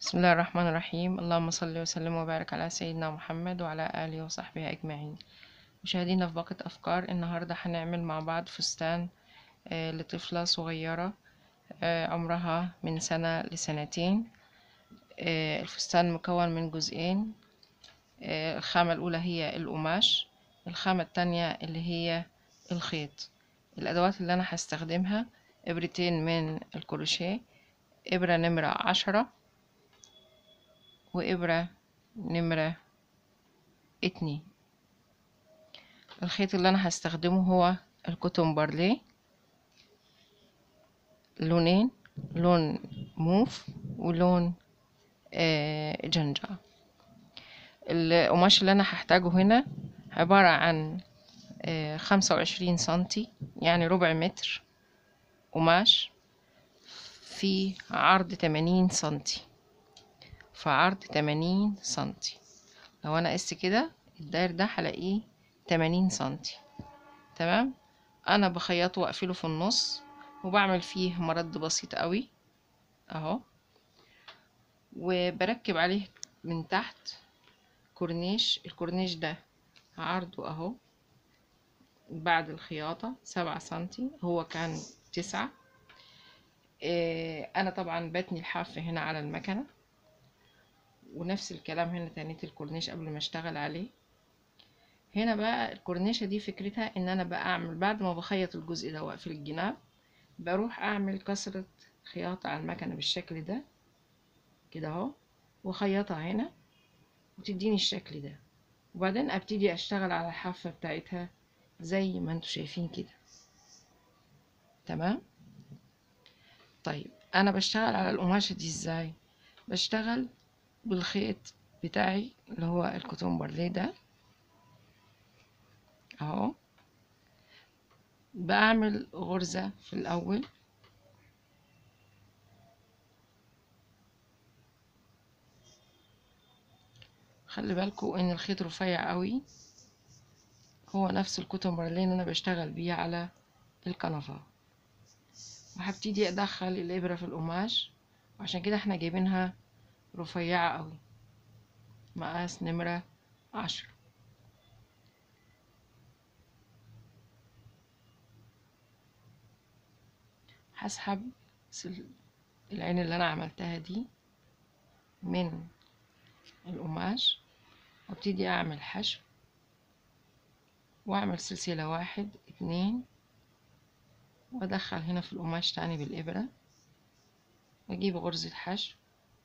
بسم الله الرحمن الرحيم اللهم صل وسلم وبارك على سيدنا محمد وعلى آله وصحبه أجمعين مشاهدينا في باقة أفكار النهاردة هنعمل مع بعض فستان آه، لطفلة صغيرة آه، عمرها من سنة لسنتين آه، الفستان مكون من جزئين آه، الخامة الأولى هي القماش الخامة التانية اللي هي الخيط الأدوات اللي أنا هستخدمها إبرتين من الكروشيه إبرة نمرة عشرة وإبرة نمرة اتنين الخيط اللي أنا هستخدمه هو الكوتون بارليه لونين لون موف ولون آه جنجا القماش اللي أنا هحتاجه هنا عبارة عن آه خمسة وعشرين سنتي يعني ربع متر قماش في عرض تمانين سنتي في عرض تمانين سنتي لو انا قست كده الداير ده هلاقيه تمانين سنتي تمام انا بخيطه واقفله في النص وبعمل فيه مرد بسيط قوي اهو وبركب عليه من تحت كورنيش الكورنيش ده عرضه اهو بعد الخياطة سبعة سنتي هو كان تسعة إيه انا طبعا بتني الحاف هنا على المكنه ونفس الكلام هنا تنيت الكورنيش قبل ما اشتغل عليه هنا بقى الكورنيشة دي فكرتها ان انا بقى اعمل بعد ما بخيط الجزء ده واقفل الجناب بروح اعمل كسرة خياطة على المكنة بالشكل ده كده اهو واخيطها هنا وتديني الشكل ده وبعدين ابتدي اشتغل على الحافة بتاعتها زي ما انتوا شايفين كده تمام طيب انا بشتغل على القماشة دي ازاي بشتغل بالخيط بتاعي اللي هو الكوتون بارليه ده اهو بعمل غرزة في الاول خلي بالكوا ان الخيط رفيع قوي هو نفس الكوتون بارليه اللي انا بشتغل بيه على الكنفة وهبتدي ادخل الابرة في القماش وعشان كده احنا جايبينها رفيعة قوي مقاس نمرة عشرة هسحب العين اللي انا عملتها دي من القماش وابتدي اعمل حشو واعمل سلسلة واحد اتنين وادخل هنا في القماش تاني بالابرة واجيب غرزة حشو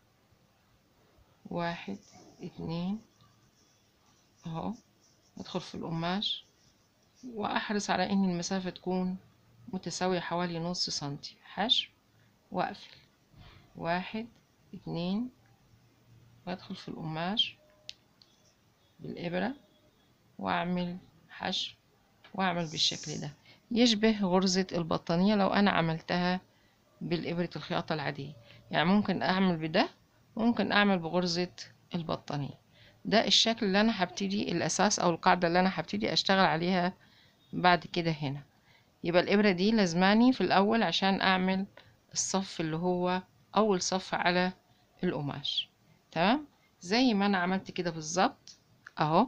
واحد اتنين اهو ادخل في القماش واحرص على ان المسافة تكون متساوية حوالي نص سنتي حشو واقفل واحد اتنين وادخل في القماش بالابرة واعمل حشو واعمل بالشكل ده يشبه غرزة البطانية لو انا عملتها بالابرة الخياطة العادية يعني ممكن اعمل بده ممكن اعمل بغرزة البطانية ده الشكل اللي انا هبتدي الاساس او القاعدة اللي انا هبتدي اشتغل عليها بعد كده هنا يبقى الابرة دي لازماني في الاول عشان اعمل الصف اللي هو اول صف على القماش تمام زي ما انا عملت كده بالظبط اهو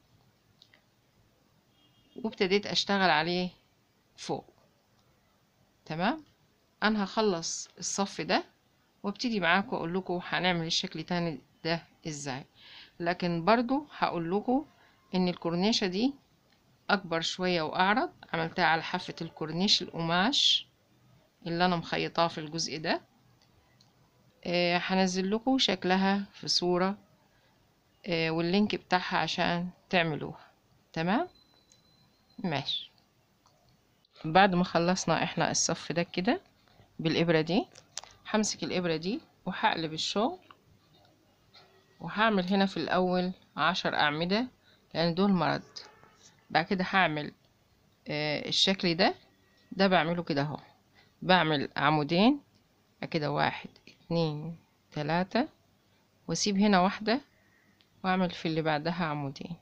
وابتديت اشتغل عليه فوق تمام انا هخلص الصف ده وابتدي معاكم اقول لكم هنعمل الشكل تاني ده ازاي لكن برضو هقول لكم ان الكورنيشة دي اكبر شوية واعرض عملتها على حافة الكورنيش القماش اللي انا مخيطاه في الجزء ده آه هنزل لكم شكلها في صورة آه واللينك بتاعها عشان تعملوها تمام ماشي بعد ما خلصنا احنا الصف ده كده بالابرة دي همسك الإبرة دي وهقلب الشغل وهعمل هنا في الأول عشر أعمدة لأن دول مرد بعد كده هعمل آه الشكل ده ده بعمله كده اهو بعمل عمودين كده واحد اتنين تلاتة واسيب هنا واحدة واعمل في اللي بعدها عمودين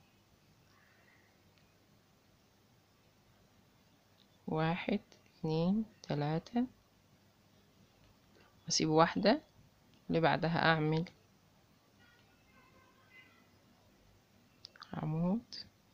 واحد اتنين تلاتة واسيب واحدة اللي بعدها اعمل عمود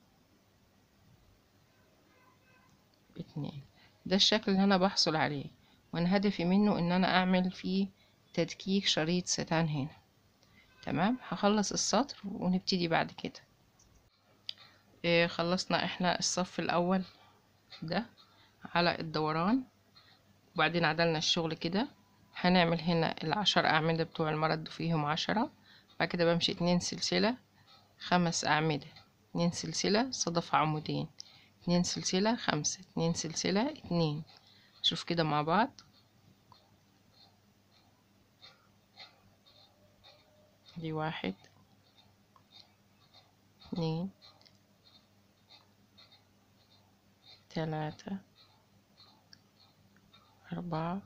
اتنين ده الشكل اللي انا بحصل عليه وانا هدفي منه ان انا اعمل فيه تدكيك شريط ستان هنا تمام هخلص السطر ونبتدي بعد كده إيه خلصنا احنا الصف الاول ده على الدوران وبعدين عدلنا الشغل كده هنعمل هنا العشر أعمدة بتوع المرد فيهم عشرة بعد كده بمشي اتنين سلسلة خمس أعمدة اتنين سلسلة صدف عمودين اتنين سلسلة خمسة اتنين سلسلة اتنين شوف كده مع بعض دي واحد اتنين تلاتة أربعة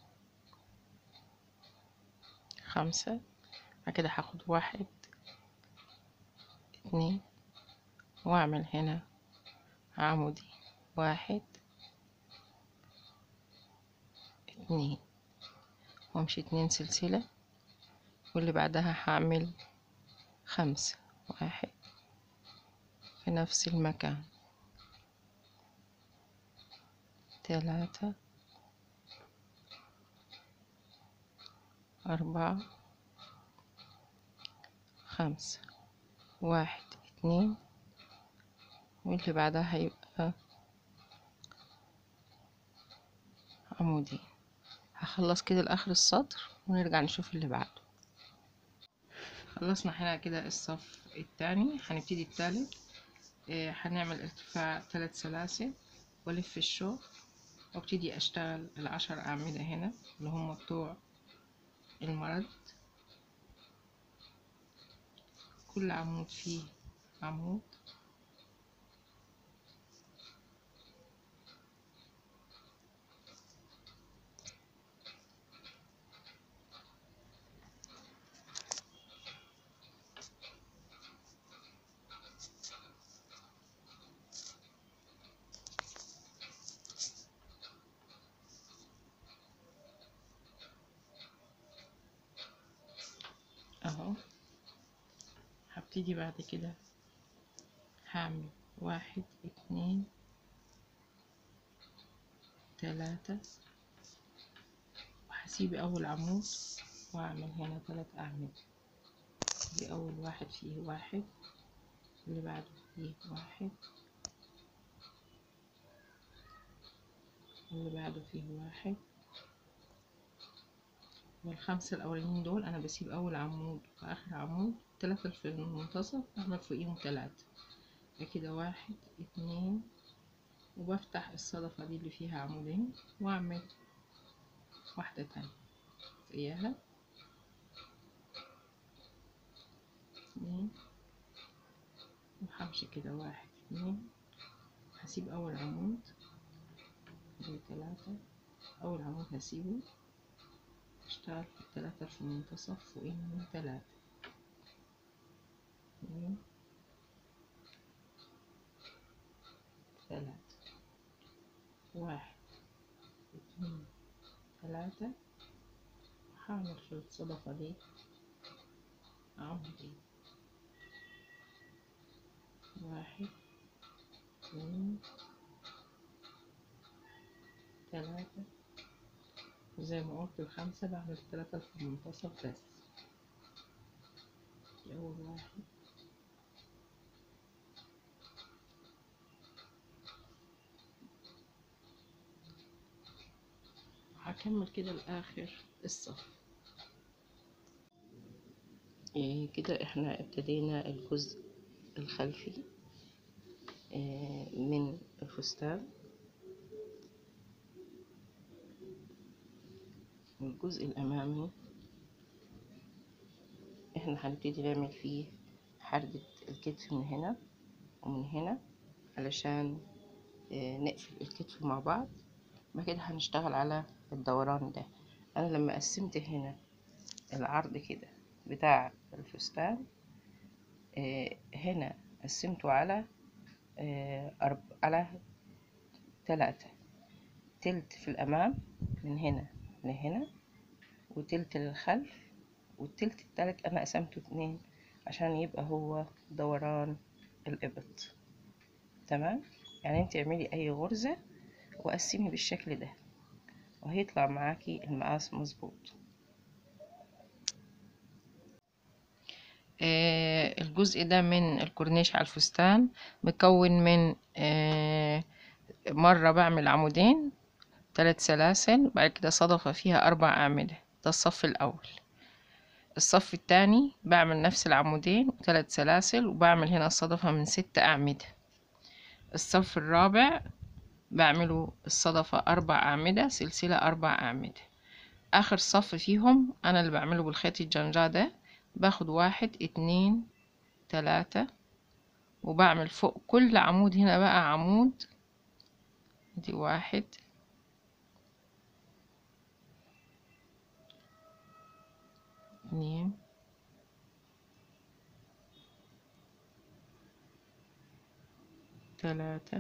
خمسة بعد كده هاخد واحد اتنين وأعمل هنا عمودي واحد اتنين وامشي اتنين سلسلة واللي بعدها هعمل خمسة واحد في نفس المكان تلاتة أربعة خمسة واحد اتنين واللي بعدها هيبقى عمودين هخلص كده لآخر السطر ونرجع نشوف اللي بعده خلصنا هنا كده الصف التاني هنبتدي التالت آه، هنعمل ارتفاع ثلاث سلاسل والف الشوك وابتدي اشتغل العشر اعمدة هنا اللي هم بتوع المرد كل عمود فيه عمود اهو هبتدي بعد كده هعمل واحد اتنين تلاتة وهسيب اول عمود واعمل هنا تلات اعمدة دي اول واحد فيه واحد اللي بعده فيه واحد اللي بعده فيه واحد والخمسة الأولانيين دول أنا بسيب أول عمود وآخر عمود تلاتة في المنتصف أعمل فوقيهم تلاتة كده واحد اتنين وبفتح الصدفة دي اللي فيها عمودين وأعمل واحدة تانية زيها اتنين وهمشي كده واحد اتنين هسيب أول عمود دي تلاتة أول عمود هسيبه اشتغل في التلاتة في المنتصف فوقيهم تلاتة اتنين تلاتة واحد اتنين تلاتة هعمل في الصدفة دي عمودين واحد اتنين تلاتة زي ما قلت الخمسة بعمل التلاتة في المنتصف بس دي أول واحد هكمل كده لآخر الصف إيه كده احنا ابتدينا الجزء الخلفي إيه من الفستان والجزء الأمامي احنا هنبتدي نعمل فيه حردة الكتف من هنا ومن هنا علشان آه، نقفل الكتف مع بعض بعد كده هنشتغل على الدوران ده انا لما قسمت هنا العرض كده بتاع الفستان آه، هنا قسمته على آه، أرب... على تلاتة تلت في الأمام من هنا لهنا وتلت للخلف والتلت التالت أنا قسمته اتنين عشان يبقى هو دوران الإبط تمام يعني انت اعملي اي غرزة وقسمي بالشكل ده وهيطلع معاكي المقاس مظبوط آه الجزء ده من الكورنيش على الفستان مكون من آه مرة بعمل عمودين ثلاث سلاسل بعد كده صدفة فيها أربع أعمدة ده الصف الأول الصف التاني بعمل نفس العمودين وثلاث سلاسل وبعمل هنا الصدفة من ست أعمدة الصف الرابع بعمله الصدفة أربع أعمدة سلسلة أربع أعمدة آخر صف فيهم أنا اللي بعمله بالخيط الجنجا ده باخد واحد اتنين تلاتة وبعمل فوق كل عمود هنا بقى عمود دي واحد اتنين تلاتة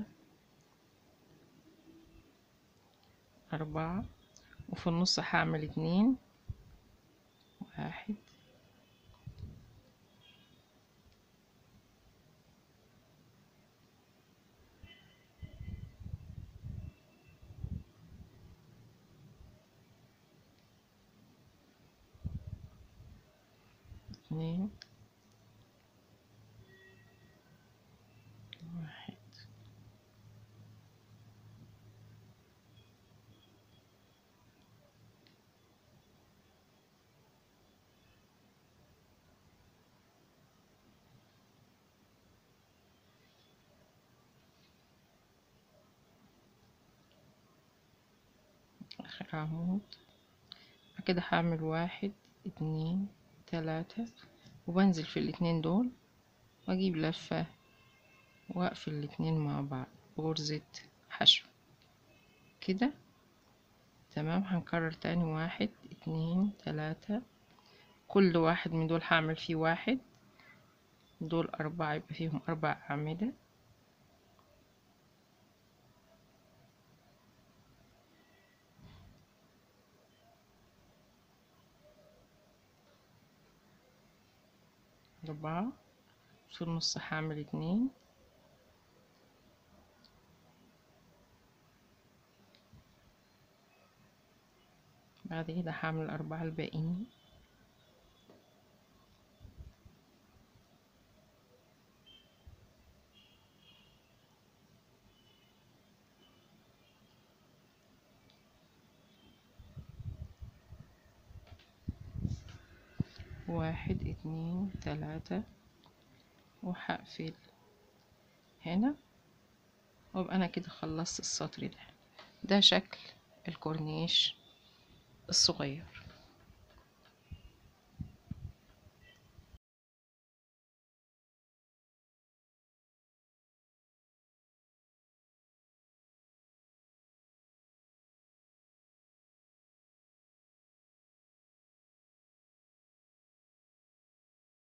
أربعة وفي النص هعمل اتنين واحد اتنين واحد آخر عمود كده هعمل واحد اتنين تلاتة وبنزل في الاتنين دول واجيب لفة واقفل الاتنين مع بعض غرزة حشو كده تمام هنكرر تاني واحد اتنين تلاتة كل واحد من دول هعمل فيه واحد دول أربعة يبقى فيهم أربع أعمدة أربعة في النص هعمل اتنين بعد كده هعمل الأربعة الباقيين واحد اتنين تلاتة وهقفل هنا وابقى انا كده خلصت السطر ده ده شكل الكورنيش الصغير